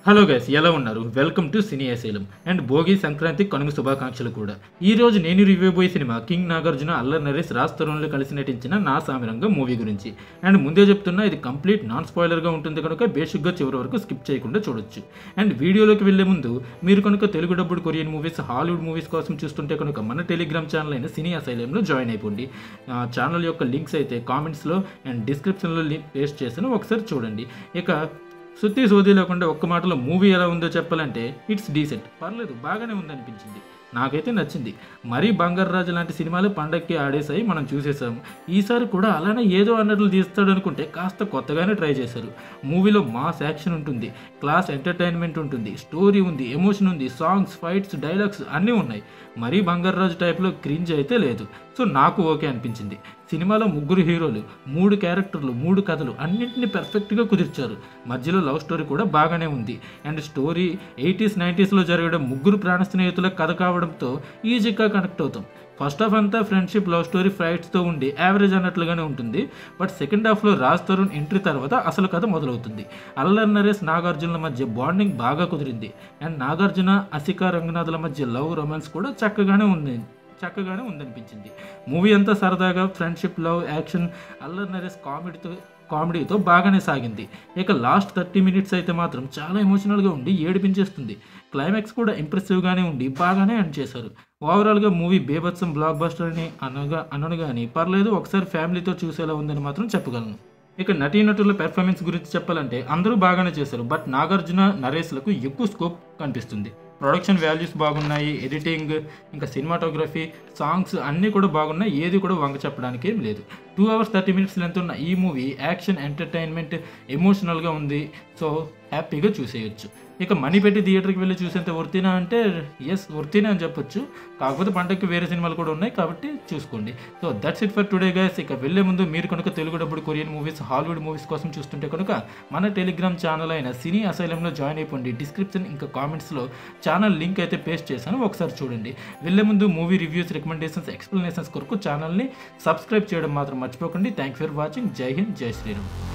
hello guys ఎలా ఉన్నారు welcome to cine asylum and Bhogi Sankranti Kanuma శుభాకాంక్షలు కూడా ఈ రోజు నేను రివ్యూ పోయే సినిమా కింగ్ నాగార్జున అల్లర్ నరేష్ రాజ్ తరుణ్లు కలిసి నటించిన నా సామిరంగ మూవీ గురించి అండ్ ముందే చెప్తున్నా ఇది కంప్లీట్ నాన్ స్పాయిలర్గా ఉంటుంది కనుక బేసిక్గా చివరి వరకు స్కిప్ చేయకుండా చూడొచ్చు అండ్ వీడియోలోకి వెళ్లే ముందు మీరు కనుక తెలుగు డబ్బుడు కొరియన్ మూవీస్ హాలీవుడ్ మూవీస్ కోసం చూస్తుంటే కనుక మన టెలిగ్రామ్ ఛానల్ అయిన సినీ అసైలంలో జాయిన్ అయిపోండి ఆ ఛానల్ యొక్క లింక్స్ అయితే కామెంట్స్లో అండ్ డిస్క్రిప్షన్లో లింక్ పేస్ట్ చేసాను ఒకసారి చూడండి ఇక సుత్తి సోది లేకుండా ఒక్క మాటలో మూవీ ఎలా ఉందో చెప్పాలంటే ఇట్స్ డీసెంట్ పర్లేదు బాగానే ఉందనిపించింది నాకైతే నచ్చింది మరీ బంగారు రాజు లాంటి సినిమాలు పండక్కి ఆడేసాయి మనం చూసేసాము ఈసారి కూడా అలానే ఏదో అన్నట్లు తీస్తాడు అనుకుంటే కాస్త కొత్తగానే ట్రై చేశారు మూవీలో మాస్ యాక్షన్ ఉంటుంది క్లాస్ ఎంటర్టైన్మెంట్ ఉంటుంది స్టోరీ ఉంది ఎమోషన్ ఉంది సాంగ్స్ ఫైట్స్ డైలాగ్స్ అన్నీ ఉన్నాయి మరీ బంగారు రాజు టైప్లో క్రింజ్ అయితే లేదు సో నాకు ఓకే అనిపించింది సినిమాలో ముగ్గురు హీరోలు మూడు క్యారెక్టర్లు మూడు కథలు అన్నింటినీ పర్ఫెక్ట్గా కుదిర్చారు మధ్యలో లవ్ స్టోరీ కూడా బాగానే ఉంది అండ్ స్టోరీ ఎయిటీస్ నైంటీస్లో జరగడం ముగ్గురు ప్రాణ స్నేహితుల కథ కావడంతో ఈజీగా కనెక్ట్ అవుతాం ఫస్ట్ హాఫ్ అంతా ఫ్రెండ్షిప్ లవ్ స్టోరీ ఫైట్స్తో ఉండి యావరేజ్ అన్నట్లుగానే ఉంటుంది బట్ సెకండ్ హాఫ్లో రాజ్ తరుణ్ ఎంట్రీ తర్వాత అసలు కథ మొదలవుతుంది అల్లర్ నరేష్ నాగార్జునుల మధ్య బాండింగ్ బాగా కుదిరింది అండ్ నాగార్జున అసికా రంగనాథుల మధ్య లవ్ రొమాన్స్ కూడా చక్కగానే ఉంది చక్కగానే ఉందనిపించింది మూవీ అంతా సరదాగా friendship love action Allari Naresh కామెడీతో కామెడీతో బాగానే సాగింది ఇక లాస్ట్ థర్టీ మినిట్స్ అయితే మాత్రం చాలా ఎమోషనల్గా ఉండి ఏడిపించేస్తుంది క్లైమాక్స్ కూడా ఇంప్రెసివ్గానే ఉండి బాగానే ఎండ్ చేశారు ఓవరాల్గా మూవీ బేబత్సం బ్లాక్ బస్టర్ అని అనగా అనను కానీ పర్లేదు ఒకసారి ఫ్యామిలీతో చూసేలా ఉందని మాత్రం చెప్పగలను ఇక నటీనటుల పెర్ఫార్మెన్స్ గురించి చెప్పాలంటే అందరూ బాగానే చేశారు బట్ నాగార్జున నరేష్లకు ఎక్కువ స్కోప్ కనిపిస్తుంది ప్రొడక్షన్ వాల్యూస్ బాగున్నాయి ఎడిటింగ్ ఇంకా సినిమాటోగ్రఫీ సాంగ్స్ అన్నీ కూడా బాగున్నాయి ఏది కూడా వంక చెప్పడానికి ఏం లేదు two hours thirty minutes length ఉన్న ఈ మూవీ యాక్షన్ ఎంటర్టైన్మెంట్ ఎమోషనల్గా ఉంది సో హ్యాపీగా చూసేయచ్చు ఇక మనీ పెట్టి థియేటర్కి వెళ్ళి చూసేంత వర్తీనా అంటే ఎస్ వర్తీనే అని చెప్పొచ్చు కాకపోతే పంటకి వేరే సినిమాలు కూడా ఉన్నాయి కాబట్టి చూసుకోండి so that's it for today guys ఇక వెళ్ళే ముందు మీరు కనుక తెలుగు డబ్బుడు కొరియన్ మూవీస్ హాలీవుడ్ మూవీస్ కోసం చూస్తుంటే కనుక మన టెలిగ్రామ్ ఛానల్ అయిన సినీ అసైలంలో జాయిన్ అయిపోండి డిస్క్రిప్షన్ ఇంకా కామెంట్స్లో ఛానల్ లింక్ అయితే పేస్ట్ చేశాను ఒకసారి చూడండి వెళ్ళే ముందు మూవీ రివ్యూస్ రికమెండేషన్స్ ఎక్స్ప్లెనేషన్స్ కొరకు ఛానల్ని సబ్స్క్రైబ్ చేయడం మాత్రం మర్చిపోకండి థ్యాంక్ ఫర్ వాచింగ్ జై హింద్ జై శ్రీరామ్